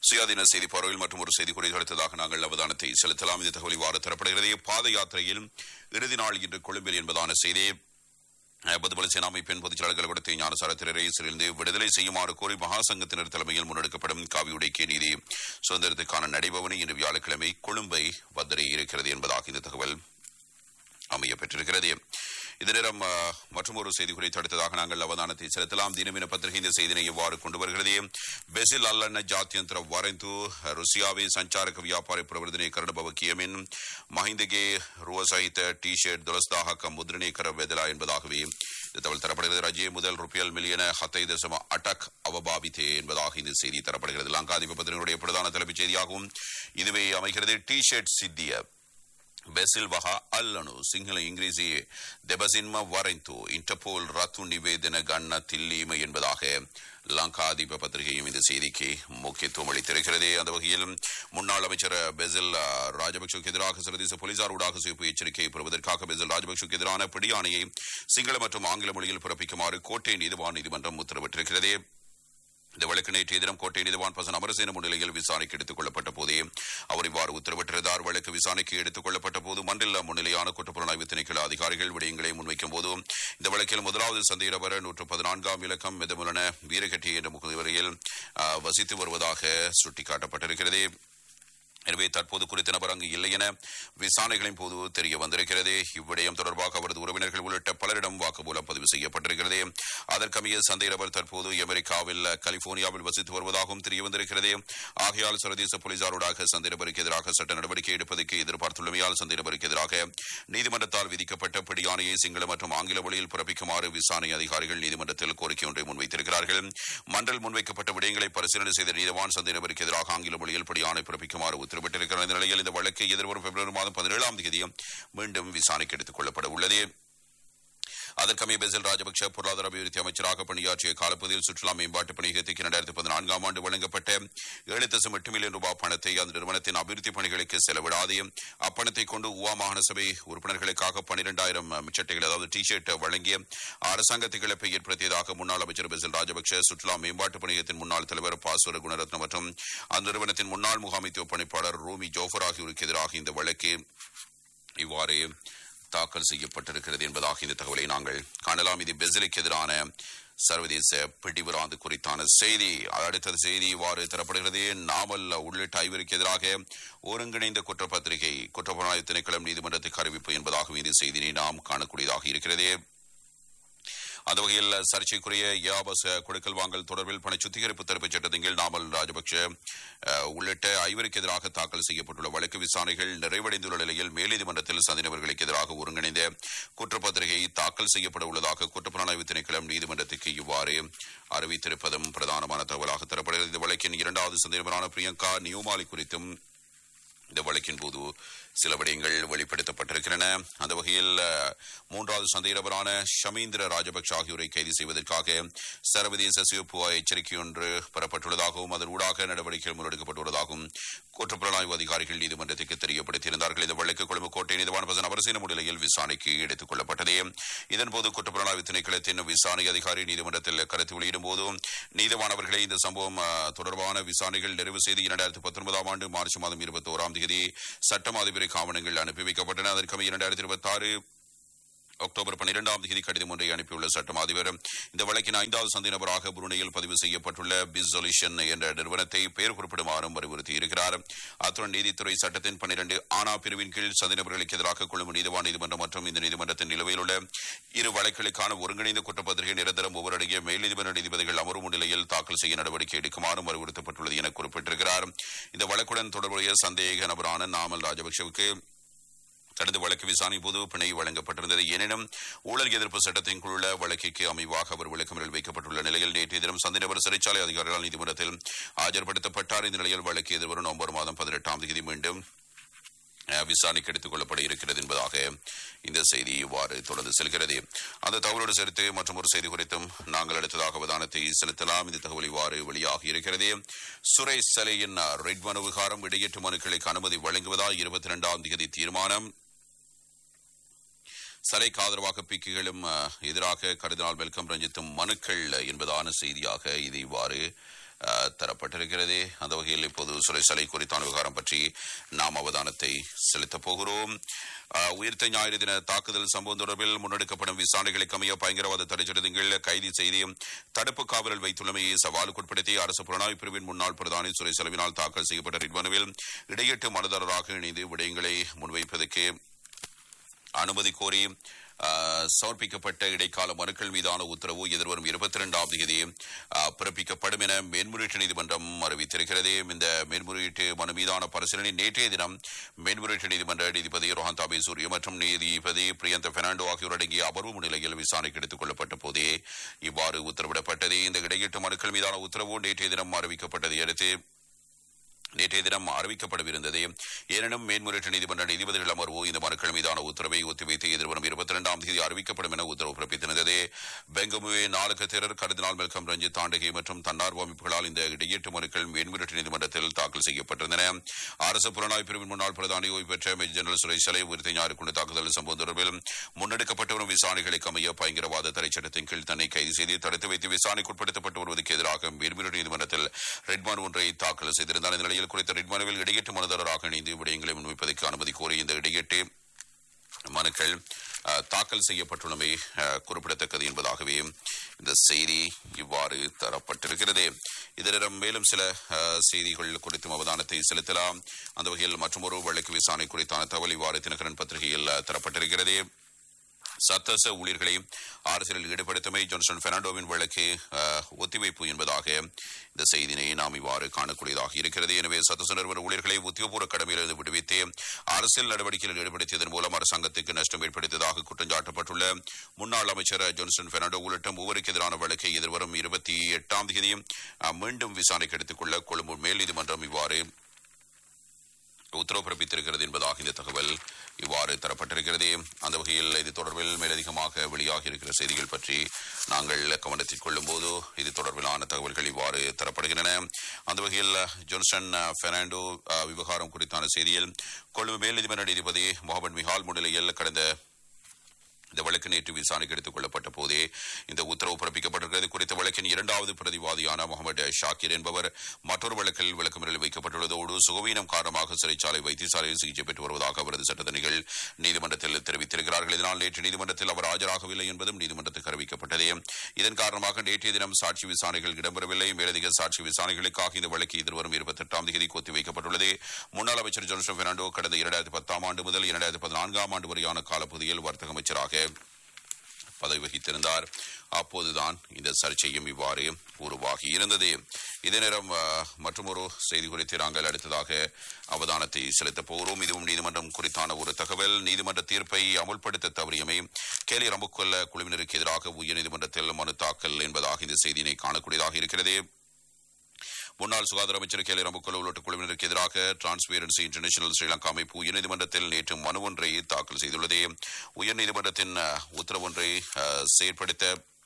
சுயாதீன செய்தி பார்வையில் மற்றும் ஒரு செய்தி குறித்து அடுத்ததாக நாங்கள் அவதானத்தை செலுத்தலாம் இந்த தகவல் இவ்வாறு தரப்படுகிறது பாத யாத்திரையில் இறுதி நாள் இன்று கொழும்பில் என்பதான செய்தி பொதுபல சேனா அமைப்பின் பொதுச் செயலாளர்கள் கொடுத்த ஞானசார திரையிலிருந்து விடுதலை செய்யுமாறு கோரி மகாசங்கத்தினர் தலைமையில் முன்னெடுக்கப்படும் காவியுடைக்கிய நீதி சுதந்திரத்துக்கான நடைபவனி இன்று வியாழக்கிழமை கொழும்பை வந்தடை இருக்கிறது என்பதாக இந்த தகவல் அமைய பெற்றிருக்கிறது இந்த நேரம் மற்றும் ஒரு செய்தி குறித்து அடுத்ததாக நாங்கள் அவதானத்தை செலுத்தலாம் தினமின பத்திரிகை இந்த செய்தினை எவ்வாறு கொண்டு வருகிறது ಬೆಸಿಲ್ ಅಲ್ಲನ್ನ ಜಾತ್ಯಂತರ ವರೆಂತು ರುಸಿಯಾವೆ ಸಂಚಾರಕ ವ್ಯಾಪಾರಿ ಪ್ರವರ್ಧನೆ ಕರಡಬವ ಕಿಯಮಿನ್ ಮಹಿಂದಗೆ ರುವ ಸಹಿತ ಟಿ ಶರ್ಟ್ ದೊಲಸ್ದಾಹಕ ಮುದ್ರಣೀಕರ ವೆದಲ என்பதாகவே இந்த தகவல் தரப்படுகிறது ரஜே முதல் ருபியல் மில்லியன ஹத்தை தசம அட்டக் அவபாவித்தே என்பதாக இந்த செய்தி தரப்படுகிறது லங்காதிப பத்திரிகையுடைய பிரதான தலைப்புச் செய்தியாகவும் இதுவே அமைகிறது டி ஷர்ட் சித்திய ಬೆಸಿಲ್ ವಹ ಅಲ್ಲನು ಸಿಂಹಳ ಇಂಗ್ರೀಸಿ ದೆಬಸಿನ್ಮ ವರೆಂತು ಇಂಟರ್ಪೋಲ್ ರತು ನಿವೇದನ ಗಣ್ಣ தில்லீமை என்பதாக லங்காதிப பத்திரிகையும் இந்த செய்திக்கு முக்கியத்துவம் அளித்திருக்கிறது அந்த வகையில் முன்னாள் அமைச்சர் பெசில் ராஜபக்சுக்கு எதிராக சர்வதேச போலீசார் ஊடாக சிவப்பு எச்சரிக்கையை பெறுவதற்காக பெசில் ராஜபக்சுக்கு எதிரான பிடியாணையை சிங்கள மற்றும் ஆங்கில மொழியில் பிறப்பிக்குமாறு கோட்டை நீதிவான் நீதிமன்றம் உத்தரவிட்டிருக்கிறது இந்த வழக்கு நேற்றைய தினம் கோட்டை நீதிவான் பசன் அமரசேன முன்னிலையில் விசாரணைக்கு எடுத்துக் கொள்ளப்பட்ட போதே அவர் இவ்வாறு உத்தரவிட்டிருந்தார் வழக்கு விசாரணைக்கு எடுத்துக் கொள்ளப்பட்ட போது மண்டில் முன்னிலையான குற்றப்புலனாய்வு திணைக்கள அதிகாரிகள் விடயங்களை முன்வைக்கும் போது இந்த வழக்கில் முதலாவது சந்தேகவர் நூற்று பதினான்காம் இலக்கம் மெதமுலன வீரகட்டி என்ற முகவரியில் வசித்து வருவதாக சுட்டிக்காட்டப்பட்டிருக்கிறது எனவே தற்போது குறித்த நபர் அங்கு இல்லை என விசாரணைகளின் போது தெரிய வந்திருக்கிறது இவ்விடயம் தொடர்பாக அவரது உறவினர்கள் உள்ளிட்ட பலரிடம் வாக்குமூலம் பதிவு செய்யப்பட்டிருக்கிறது அதற்கமைய சந்தேக நபர் தற்போது அமெரிக்காவில் கலிபோர்னியாவில் வசித்து வருவதாகவும் தெரிய வந்திருக்கிறது ஆகையால் சர்வதேச போலீசாரோடாக சந்தேக நபருக்கு எதிராக சட்ட நடவடிக்கை எடுப்பதற்கு எதிர்பார்த்துள்ளமையால் சந்தேக நபருக்கு எதிராக நீதிமன்றத்தால் விதிக்கப்பட்ட பிடியாணையை சிங்கள மற்றும் ஆங்கில மொழியில் பிறப்பிக்குமாறு விசாரணை அதிகாரிகள் நீதிமன்றத்தில் கோரிக்கை ஒன்றை முன்வைத்திருக்கிறார்கள் மன்றல் முன்வைக்கப்பட்ட விடயங்களை பரிசீலனை செய்த நீதிவான் சந்தேக நபருக்கு எதிராக ஆங்கில மொழியில் பிடியாணை பிறப்பிக்குமாறு உத்தரவிட்டிருக்கிற இந்த நிலையில் இந்த வழக்கு எதிர்வரும் பிப்ரவரி மாதம் பதினேழாம் தேதி மீண்டும் விசாரணைக்கு எடுத்துக் கொள்ளப்பட உள்ளது அதற்கமைய பெசில் ராஜபக்ஷ பொருளாதார அபிவிருத்தி அமைச்சராக பணியாற்றிய காலப்பகுதியில் சுற்றுலா மேம்பாட்டு பணியகத்துக்கு இரண்டாயிரத்தி பதினான்காம் ஆண்டு வழங்கப்பட்ட ஏழு தசம் எட்டு மில்லியன் ரூபாய் பணத்தை அந்த நிறுவனத்தின் அபிவிருத்தி பணிகளுக்கு செலவிடாது அப்பணத்தை கொண்டு உவா மாகாண சபை உறுப்பினர்களுக்காக பனிரெண்டாயிரம் மிச்சட்டைகள் அதாவது டி ஷர்ட் வழங்கிய அரசாங்கத்துக்கு இழப்பை ஏற்படுத்தியதாக முன்னாள் அமைச்சர் பெசில் ராஜபக்ஷ சுற்றுலா மேம்பாட்டு பணியகத்தின் முன்னாள் தலைவர் பாசுர குணரத்ன மற்றும் அந்த நிறுவனத்தின் முன்னாள் முகாமைத்துவ பணிப்பாளர் ரோமி ஜோஃபர் ஆகியோருக்கு எதிராக இந்த வழக்கு இவ்வாறு தாக்கல் செய்யப்பட்டிருக்கிறது என்பதாக இந்த தகவலை நாங்கள் காணலாம் இது பெசிலுக்கு எதிரான சர்வதேச பிடிவிராந்து குறித்தான செய்தி அடுத்த செய்தி இவ்வாறு தரப்படுகிறது நாவல் உள்ளிட்ட ஐவருக்கு எதிராக ஒருங்கிணைந்த குற்றப்பத்திரிகை குற்றப்புலனாய்வு திணைக்களம் நீதிமன்றத்துக்கு அறிவிப்பு என்பதாகவும் இந்த செய்தியை நாம் காணக்கூடியதாக இருக்கிறது அந்த வகையில் சர்ச்சைக்குரிய யாபஸ் கொடுக்கல் வாங்கல் தொடர்பில் பண சுத்திகரிப்பு தடுப்புச் சட்டத்தின் கீழ் நாமல் ராஜபக்ஷ உள்ளிட்ட ஐவருக்கு எதிராக தாக்கல் செய்யப்பட்டுள்ள வழக்கு விசாரணைகள் நிறைவடைந்துள்ள நிலையில் மேல்நீதிமன்றத்தில் சந்தினவர்களுக்கு எதிராக ஒருங்கிணைந்த குற்றப்பத்திரிகை தாக்கல் செய்யப்பட உள்ளதாக குற்றப்புலனாய்வு திணைக்களம் நீதிமன்றத்துக்கு இவ்வாறு அறிவித்திருப்பதும் பிரதானமான தகவலாக தரப்படுகிறது இந்த வழக்கின் இரண்டாவது சந்தேகமான பிரியங்கா நியோமாலி குறித்தும் இந்த வழக்கின் போது சில விடயங்கள் வெளிப்படுத்தப்பட்டிருக்கின்றன அந்த வகையில் மூன்றாவது சந்தேகபரான ஷமீந்திர ராஜபக்ஷ ஆகியோரை கைது செய்வதற்காக சர்வதேச சிவப்பு எச்சரிக்கை ஒன்று பெறப்பட்டுள்ளதாகவும் அதன் ஊடாக நடவடிக்கைகள் முன்னெடுக்கப்பட்டுள்ளதாகவும் குற்றப்புலனாய்வு அதிகாரிகள் நீதிமன்றத்துக்கு தெரியப்படுத்தியிருந்தார்கள் இந்த வழக்கு கொழும்பு கோட்டை நீதிவான பசன் அவரசின முன்னிலையில் விசாரணைக்கு எடுத்துக் கொள்ளப்பட்டது இதன்போது குற்றப்புலனாய்வு திணைக்களத்தின் விசாரணை அதிகாரி நீதிமன்றத்தில் கருத்து வெளியிடும் போது நீதிவானவர்களை இந்த சம்பவம் தொடர்பான விசாரணைகள் நிறைவு செய்து இரண்டாயிரத்தி பத்தொன்பதாம் ஆண்டு மார்ச் மாதம் இருபத்தி ஓராம் தேதி சட்டம் அதிபருக்கு ஆவணங்கள் அனுப்பி வைக்கப்பட்டன அதற்கமைய இரண்டாயிரத்தி இருபத்தி ஆறு அக்டோபர் பன்னிரெண்டாம் தேதி கடிதம் ஒன்றை அனுப்பியுள்ள சட்டம் அதிபர் இந்த வழக்கின் ஐந்தாவது சந்தை நபராக புருணையில் பதிவு செய்யப்பட்டுள்ள பிஸ் சொல்யூஷன் என்ற நிறுவனத்தை பெயர் குறிப்பிடுமாறும் வலியுறுத்தியிருக்கிறார் அத்துடன் நீதித்துறை சட்டத்தின் பன்னிரண்டு ஆனா பிரிவின் கீழ் சந்தை நபர்களுக்கு எதிராக கொள்ளும் நீதிவான் நீதிமன்றம் மற்றும் இந்த நீதிமன்றத்தின் நிலுவையில் உள்ள இரு வழக்குகளுக்கான ஒருங்கிணைந்த குற்றப்பத்திரிகை நிரந்தரம் ஒவ்வொருடைய மேல் நீதிமன்ற நீதிபதிகள் அமர்வு முன்னிலையில் தாக்கல் செய்ய நடவடிக்கை எடுக்குமாறும் அறிவுறுத்தப்பட்டுள்ளது என குறிப்பிட்டிருக்கிறார் இந்த வழக்குடன் தொடர்புடைய சந்தேக நபரான நாமல் ராஜபக்சவுக்கு தனது வழக்கு விசாரணை போது பிணை வழங்கப்பட்டிருந்தது எனினும் ஊழல் எதிர்ப்பு சட்டத்தின் குழுல வழக்கிற்கு அமைவாக அவர் விளக்கமறில் வைக்கப்பட்டுள்ள நிலையில் நேற்றைய தினம் சந்தினவர் சிறைச்சாலை அதிகாரிகளால் நீதிமன்றத்தில் ஆஜர்படுத்தப்பட்டார் இந்த நிலையில் வழக்கு எதிர்வரும் நவம்பர் மாதம் பதினெட்டாம் தேதி மீண்டும் விசாரணைக்கு எடுத்துக் கொள்ளப்பட இருக்கிறது என்பதாக இந்த செய்தி இவ்வாறு தொடர்ந்து செல்கிறது அந்த தகவலோடு சேர்த்து மற்றும் ஒரு செய்தி குறித்தும் நாங்கள் அடுத்ததாக அவதானத்தை செலுத்தலாம் இந்த தகவல் இவ்வாறு வெளியாகி இருக்கிறது சுரேஷ் சலையின் ரெட் மனு விகாரம் இடையேற்று மனுக்களுக்கு அனுமதி வழங்குவதா இருபத்தி இரண்டாம் தேதி தீர்மானம் சலைக்கு ஆதரவாக பிக்குகளும் எதிராக கருதினால் வெல்கம் ரஞ்சித்தும் மனுக்கள் என்பதான செய்தியாக இது இவ்வாறு அஹ், தரப்பட்டிருக்கிறது அந்த வகையில் இப்போது சிறைச்சாலை குறித்தான விவகாரம் பற்றி நாம் அவதானத்தை செலுத்தப் போகிறோம் அஹ், உயிர்த்த ஞாயிறு தின தாக்குதல் சம்பவம் தொடர்பில் முன்னெடுக்கப்படும் விசாரணைகளுக்கு அமைய பயங்கரவாத தடைச்சட்டங்கள் கைது செய்து தடுப்பு காவலில் வைத்துள்ளமையை சவாலுக்குட்படுத்தி அரசு புலனாய்வு பிரிவின் முன்னாள் பிரதானி சுரை செலவினால் தாக்கல் செய்யப்பட்ட ரிட் மனுவில் இடையீட்டு மனுதாரராக இணைந்து விடயங்களை முன்வைப்பதற்கு அனுமதி கோரி ஆஹ், சமர்ப்பிக்கப்பட்ட இடைக்கால மனுக்கள் மீதான உத்தரவு எதிர்வரும் இருபத்தி இரண்டாம் தேதி ஆஹ், பிறப்பிக்கப்படும் என மேன்முறையீட்டு நீதிமன்றம் அறிவித்திருக்கிறது இந்த மேன்முறையீட்டு மனு மீதான பரிசீலனை நேற்றைய தினம் மேன்முறையீட்டு நீதிமன்ற நீதிபதி ரோஹந்தாபி சூரிய மற்றும் நீதிபதி பிரியந்த பெர்னாண்டோ ஆகியோர் அடங்கிய அமர்வு முன்னிலையில் விசாரணைக்கு எடுத்துக் கொள்ளப்பட்ட போதே இவ்வாறு உத்தரவிடப்பட்டது இந்த இடையீட்டு மனுக்கள் மீதான உத்தரவு நேற்றைய தினம் அறிவிக்கப்பட்டதை அடுத்து நேற்றைய தினம் அறிவிக்கப்படவிருந்தது எனினும் மேன்முறையீட்டு நீதிமன்ற நீதிபதிகள் அமர்வு இந்த மனுக்கள் மீதான உத்தரவை ஒத்திவைத்து எதிர்வரும் இருபத்தி இரண்டாம் தேதி அறிவிக்கப்படும் என உத்தரவு பிறப்பித்திருந்தது பெங்கமுவே நாளுக்கு தேரர் கருதினால் மெல்கம் ரஞ்சித் தாண்டகே மற்றும் தன்னார்வ அமைப்புகளால் இந்த இடையீட்டு மனுக்கள் மேன்முறையீட்டு நீதிமன்றத்தில் தாக்கல் செய்யப்பட்டிருந்தன அரசு புலனாய்வு பிரிவின் முன்னாள் பிரதானி ஓய்வு பெற்ற மேஜர் ஜெனரல் சுரேஷ் சலை உயிர்த்த ஞாயிறு கொண்டு தாக்குதல் சம்பவம் தொடர்பில் முன்னெடுக்கப்பட்டு வரும் விசாரணைகளுக்கு அமைய பயங்கரவாத தடை சட்டத்தின் கீழ் தன்னை கைது செய்து தடுத்து வைத்து விசாரணைக்கு உட்படுத்தப்பட்டு வருவதற்கு எதிராக மேன்முறையீட்டு நீதிமன்றத்தில் ரெட்மான் ஒன்றை தாக்கல் செய்திருந்தார் இந்த நிலையில் குறித்த ரெட்மானுவில் இடையீட்டு மனுதாரராக இணைந்து விடயங்களை முன்வைப்பதற்கு அனுமதி கோரி இந்த இடையீட்டு மனுக்கள் அஹ், தாக்கல் செய்யப்பட்டுள்ளமை அஹ், குறிப்பிடத்தக்கது என்பதாகவே இந்த செய்தி இவ்வாறு தரப்பட்டிருக்கிறது இதனிடம் மேலும் சில அஹ், செய்திகள் குறித்தும் அவதானத்தை செலுத்தலாம் அந்த வகையில் மற்றொரு வழக்கு விசாரணை குறித்தான தகவல் இவ்வாறு தினகரன் பத்திரிகையில் அஹ், தரப்பட்டிருக்கிறது சத்தச ஊழியர்களை அரசியலில் ஈடுபடுத்தமை ஜான்சன் பெர்னாண்டோவின் வழக்கு அஹ், ஒத்திவைப்பு என்பதாக இந்த செய்தினை நாம் இவ்வாறு காணக்கூடியதாக இருக்கிறது எனவே சத்தச நிறுவன ஊழியர்களை உத்தியோகபூர்வ கடமையிலிருந்து விடுவித்து அரசியல் நடவடிக்கையில் ஈடுபடுத்தியதன் மூலம் அரசாங்கத்துக்கு நஷ்டம் ஏற்படுத்தியதாக குற்றம் சாட்டப்பட்டுள்ள முன்னாள் அமைச்சர் ஜான்சன் பெர்னாண்டோ உள்ளிட்ட மூவருக்கு எதிரான வழக்கை எதிர்வரும் இருபத்தி எட்டாம் தேதி அஹ், மீண்டும் விசாரணைக்கு எடுத்துக் கொள்ள கொழும்பு மேல் நீதிமன்றம் இவ்வாறு உத்தரவு பிறப்பித்திருக்கிறது என்பதாக இந்த தகவல் இவ்வாறு தரப்பட்டிருக்கிறது அந்த வகையில் இது தொடர்பில் மேலதிகமாக வெளியாகி இருக்கிற செய்திகள் பற்றி நாங்கள் கவனத்தில் கொள்ளும் போது இது தொடர்பிலான தகவல்கள் இவ்வாறு தரப்படுகின்றன அந்த வகையில் ஜோன்சன் அஹ், பெர்னாண்டோ அஹ், விவகாரம் குறித்தான செய்தியில் கொழும்பு மேல் நீதிமன்ற நீதிபதி முகமது மிஹால் முன்னிலையில் கடந்த இந்த வழக்கு நேற்று விசாரணைக்கு எடுத்துக் கொள்ளப்பட்ட போதே இந்த உத்தரவு பிறப்பிக்கப்பட்டிருக்கிறது குறித்த வழக்கின் இரண்டாவது பிரதிவாதியான முகமது ஷாக்கிர் என்பவர் மற்றொரு வழக்கில் விளக்கமறியலில் வைக்கப்பட்டுள்ளதோடு சுகவீனம் காரணமாக சிறைச்சாலை வைத்தியசாலையில் சிகிச்சை பெற்று வருவதாக அவரது சட்டத்தணிகள் நீதிமன்றத்தில் தெரிவித்திருக்கிறார்கள் இதனால் நேற்று நீதிமன்றத்தில் அவர் ஆஜராகவில்லை என்பதும் நீதிமன்றத்துக்கு அறிவிக்கப்பட்டது இதன் காரணமாக நேற்றைய தினம் சாட்சி விசாரணைகள் இடம்பெறவில்லை மேலதிக சாட்சி விசாரணைகளுக்காக இந்த வழக்கு எதிர்வரும் இருபத்தி எட்டாம் தேதி ஒத்திவைக்கப்பட்டுள்ளது முன்னாள் அமைச்சர் ஜோன்சன் பெர்னாண்டோ கடந்த இரண்டாயிரத்தி பத்தாம் ஆண்டு முதல் இரண்டாயிரத்தி பதினான்காம் ஆண்டு வரையான காலப்பகுதியில் வர்த்தக அமைச்சராக பதவி வகித்திருந்தார் அப்போதுதான் இந்த சர்ச்சையும் இவ்வாறு உருவாகி இருந்தது இதே நேரம் மற்றொரு செய்தி குறித்து நாங்கள் அடுத்ததாக அவதானத்தை செலுத்தப் போகிறோம் இதுவும் நீதிமன்றம் குறித்தான ஒரு தகவல் நீதிமன்ற தீர்ப்பை அமுல்படுத்த தவறியமை கேலி ரம்புக்கொல்ல குழுவினருக்கு எதிராக உயர்நீதிமன்றத்தில் மனு தாக்கல் என்பதாக இந்த செய்தியினை காணக்கூடியதாக இருக்கிறது முன்னாள் சுகாதார அமைச்சர் கேலி ரம்புக்கொல உள்ளிட்ட குழுவினருக்கு எதிராக டிரான்ஸ்பேரன்சி இன்டர்நேஷனல் ஸ்ரீலங்கா அமைப்பு உயர்நீதிமன்றத்தில் நேற்று மனு ஒன்றை தாக்கல் செய்துள்ளது உயர்நீதிமன்றத்தின் அஹ், உத்தரவு ஒன்றை அஹ், செயற்படுத்த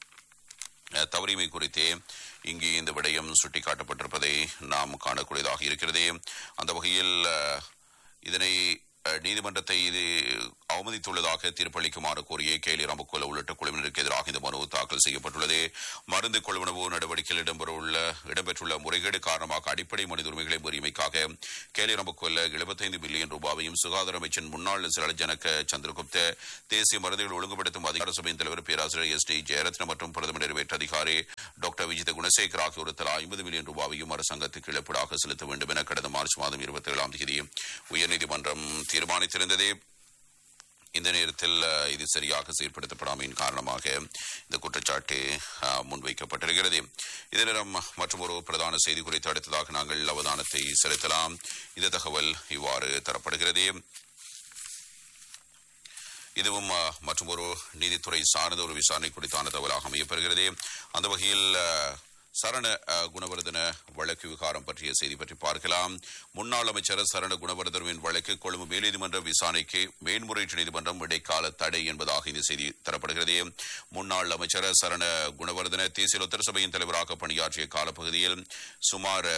அஹ், தவறிமை குறித்தே இங்கே இந்த விடயம் சுட்டிக்காட்டப்பட்டிருப்பதை நாம் காணக்கூடியதாக இருக்கிறது அந்த வகையில் அஹ், இதனை அஹ், நீதிமன்றத்தை இது அவமதித்துள்ளதாக தீர்ப்பளிக்குமாறு கோரிய கேலி ரம்புக்கோல உள்ளிட்ட குழுவினருக்கு எதிராக இந்த மனு தாக்கல் செய்யப்பட்டுள்ளது மருந்து கொள்வனவு நடவடிக்கையில் இடம்பெறவுள்ள இடம்பெற்றுள்ள முறைகேடு காரணமாக அடிப்படை மனித உரிமைகளை மீறியமைக்காக கேலி ரம்புக்கோல எழுபத்தைந்து பில்லியன் ரூபாவையும் சுகாதார அமைச்சர் முன்னாள் ஜனக சந்திரகுப்த தேசிய மருந்துகள் ஒழுங்குபடுத்தும் அதிகார சபையின் தலைவர் பேராசிரியர் எஸ் டி ஜெயரத்ன மற்றும் பிரதமர் நிறைவேற்ற அதிகாரி டாக்டர் விஜித குணசேகர் ஆகியோர் தலா ஐம்பது மில்லியன் ரூபாவையும் அரசாங்கத்துக்கு இழப்பீடாக செலுத்த வேண்டும் என கடந்த மார்ச் மாதம் இருபத்தி ஏழாம் தேதி உயர்நீதிமன்றம் தீர்மானித்திருந்தது இந்த நேரத்தில் அஹ், இது சரியாக செயல்படுத்தப்படாமையின் காரணமாக இந்த குற்றச்சாட்டு அஹ், முன்வைக்கப்பட்டிருக்கிறது இதே நேரம் மற்றும் ஒரு பிரதான செய்தி குறித்து அடுத்ததாக நாங்கள் அவதானத்தை செலுத்தலாம் இந்த தகவல் இவ்வாறு தரப்படுகிறது இதுவும் மற்றும் ஒரு நீதித்துறை சார்ந்த ஒரு விசாரணை குறித்தான தகவலாக அமையப்பெறுகிறது அந்த வகையில் அஹ், சரண அஹ், குணவர்தன வழக்கு விவகாரம் பற்றிய செய்தி பற்றி பார்க்கலாம் முன்னாள் அமைச்சர் சரண குணவர்தனவின் வழக்கு கொழும்பு மேல்நீதிமன்ற விசாரணைக்கு மேன்முறையீட்டு நீதிமன்றம் இடைக்கால தடை என்பதாக இந்த செய்தி தரப்படுகிறது முன்னாள் அமைச்சர் சரண குணவர்தன தேசிய ஒத்தர சபையின் தலைவராக பணியாற்றிய காலப்பகுதியில் சுமார்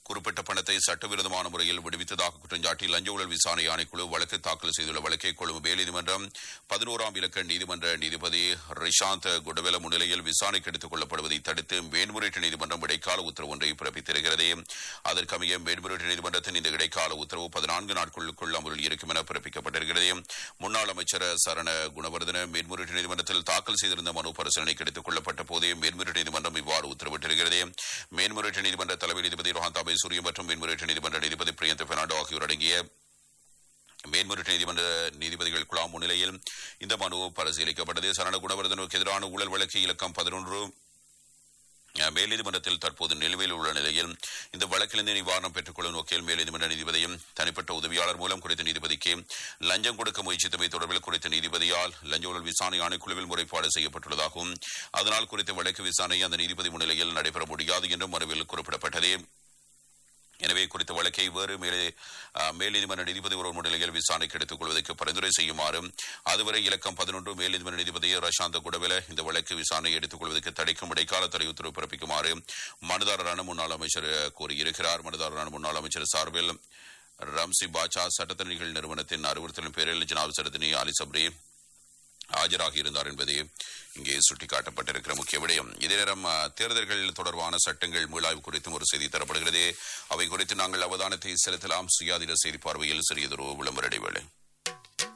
குறிப்பிட்ட பணத்தை சட்டவிரோதமான முறையில் விடுவித்ததாக குற்றஞ்சாட்டி லஞ்ச ஊழல் விசாரணை ஆணைக்குழு வழக்கு தாக்கல் செய்துள்ள வழக்கை கொழும்பு மேல்நீதிமன்றம் பதினோராம் இலக்க நீதிமன்ற நீதிபதி ரிஷாந்த் குடவெல முன்னிலையில் விசாரணைக்கு எடுத்துக் கொள்ளப்படுவதை தடுத்து மேன்முறையீட்டு நீதிமன்றம் இடைக்கால உத்தரவு ஒன்றை பிறப்பித்திருக்கிறது அதற்கமைய மேன்முறையீட்டு நீதிமன்றத்தின் இந்த இடைக்கால உத்தரவு பதினான்கு நாட்களுக்குள் அமலில் இருக்கும் என பிறப்பிக்கப்பட்டிருக்கிறது முன்னாள் அமைச்சர் சரண குணவர்தன மேன்முறையீட்டு நீதிமன்றத்தில் தாக்கல் செய்திருந்த மனு பரிசீலனைக்கு எடுத்துக் கொள்ளப்பட்ட போதே மேன்முறையீட்டு நீதிமன்றம் இவ்வாறு உத்தரவிட்டிருக்கிறது மேன்முறையீட்டு நீதிமன்ற தலைமை நீதிபதி ரோஹாந்த் அபேசூரிய மற்றும் மேன்முறையீட்டு நீதிமன்ற நீதிபதி பிரியந்த பெர்னாண்டோ ஆகியோர் அடங்கிய மேன்முறையீட்டு நீதிமன்ற நீதிபதிகள் குழாம் முன்னிலையில் இந்த மனு பரிசீலிக்கப்பட்டது சரண குணவர்தனுக்கு எதிரான ஊழல் வழக்கு இலக்கம் பதினொன்று மேல் நீதிமன்றத்தில் தற்போது நிலுவையில் உள்ள நிலையில் இந்த வழக்கிலிருந்து நிவாரணம் பெற்றுக் கொள்ளும் நோக்கில் மேல் நீதிமன்ற நீதிபதியும் தனிப்பட்ட உதவியாளர் மூலம் குறித்த நீதிபதிக்கு லஞ்சம் கொடுக்க முயற்சித்தமை தொடர்பில் குறித்த நீதிபதியால் லஞ்ச ஊழல் விசாரணை ஆணைக்குழுவில் முறைப்பாடு செய்யப்பட்டுள்ளதாகவும் அதனால் குறித்த வழக்கு விசாரணை அந்த நீதிபதி முன்னிலையில் நடைபெற முடியாது என்றும் மனுவில் குறிப்பிடப்பட்டது எனவே குறித்த வழக்கை வேறு மேலே மேல் நீதிமன்ற நீதிபதி ஒருவர் முன்னிலையில் விசாரணைக்கு எடுத்துக் கொள்வதற்கு பரிந்துரை செய்யுமாறும் அதுவரை இலக்கம் பதினொன்று மேல் நீதிமன்ற நீதிபதி ரஷாந்த குடவேல இந்த வழக்கு விசாரணையை எடுத்துக் கொள்வதற்கு தடைக்கும் இடைக்கால தடை உத்தரவு பிறப்பிக்குமாறு மனுதாரரான முன்னாள் அமைச்சர் கூறியிருக்கிறார் மனுதாரரான முன்னாள் அமைச்சர் சார்பில் ரம்சி பாச்சா சட்டத்தணிகள் நிறுவனத்தின் அறிவுறுத்தலின் பேரில் ஜனாப் சரதனி அலி சப்ரி ஆஜராகி இருந்தார் என்பது இங்கே சுட்டிக்காட்டப்பட்டிருக்கிற முக்கிய விடயம் இதே நேரம் தேர்தல்கள் தொடர்பான சட்டங்கள் மீளாய்வு குறித்தும் ஒரு செய்தி தரப்படுகிறது அவை குறித்து நாங்கள் அவதானத்தை செலுத்தலாம் சுயாதீன செய்தி பார்வையில் சிறியதொரு விளம்பர இடைவேளை